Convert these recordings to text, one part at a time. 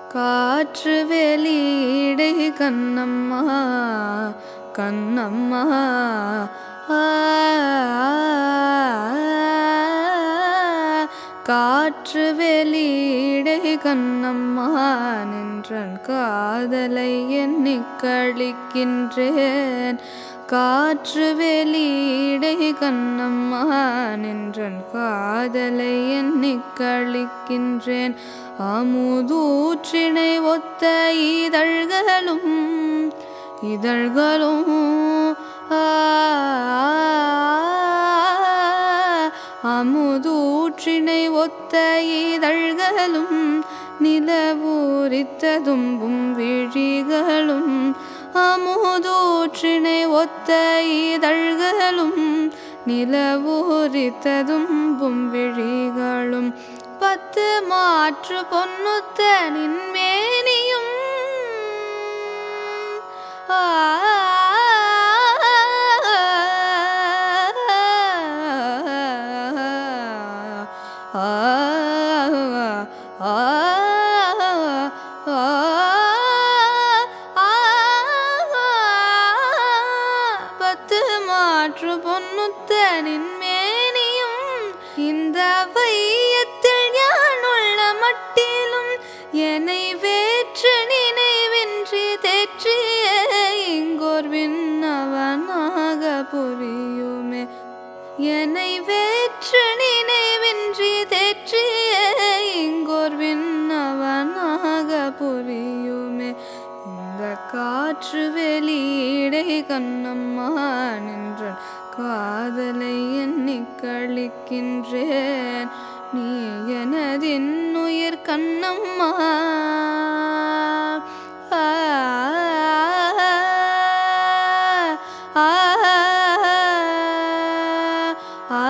காற்று வெளியிடை கண்ணம்மா கண்ணம்மா ஆ, காற்று வெளியிடை கண்ணம்மா நின்றன் காதலை எண்ணிக் கழிக்கின்றேன் காற்று வெளியிடை கண்ணம்மா நின்றன் காதலை எண்ணிக் கழிக்கின்றேன் அமுதூற்றினை ஒத்த இதழ்களும் இதழ்களும் ஆ, அமுதூற்றினை ஒத்த இதழ்களும் நிலவூரித்த தும்பும் விழிகளும் அமுதூற்றினை ஒத்த இதழ்களும் நிலவூரித்த தும்பும் விழிகளும் பத்து மாற்று பொன்னுத்த நின்மேனியும் ஆ பத்து மாற்று பொன்னுத்தனின் மேனியும் இந்த வையத்தில் ஞானுள்ள மட்டிலும் என்னை வேற்று நினைவின்றி தேற்றிய இங்கோர் விண்ணவனாக புரியுமே என்னை வேற்று நினைவின்றி தேற்றிய இங்கோர் விண்ணவனாக புரியுமே இந்த காற்று வெளியிடை கண்ணம்மா நின்றன் காதலை எண்ணிக் கழிக்கின்றேன் நீ எனதின் உயிர் கண்ணம்மா ஆ, ஆ, ஆ,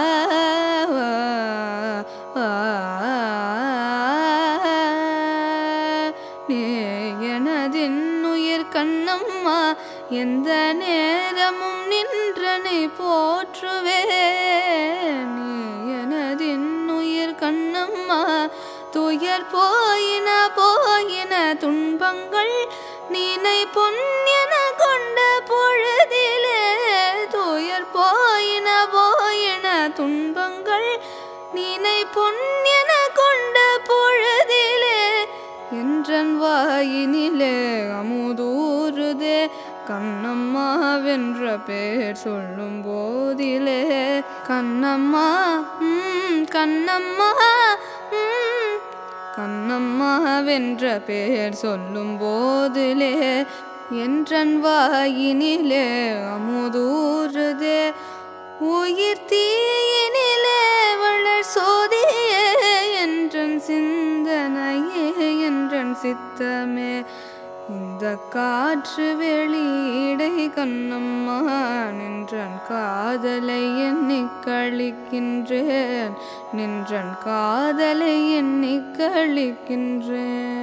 நீ எனதின் உயிர் கண்ணம்மா எந்த நேரமும் நின்றனை போற்றுவே நீ எனதின் உயிர் கண்ணம்மா துயர் போயின போயின துன்பங்கள் நீனை பொன்யன கொண்ட பொழுதிலே துயர் போயின போயின துன்பங்கள் நீனை பொன்யன கொண்ட பொழுதிலே என்றன் வாயினிலே அமுதூறுதே கண்ணம்மா வென்ற பேர் சொல்லும் போதிலே கண்ணம்மா ம், கண்ணம்மா ம், கண்ணம்மா வென்ற பேர் சொல்லும் போதிலே என்றன் வாயினிலே அமுதூறுதே உயிர் தீயினிலே வளர் சோதியே என்றன் சிந்தனையே என்றன் சித்தமே இந்த காற்று வெளியிடை கண்ணம்மா நின்றன் காதலை எண்ணிக் கழிக்கின்றேன் நின்றன் காதலை எண்ணிக் கழிக்கின்றேன்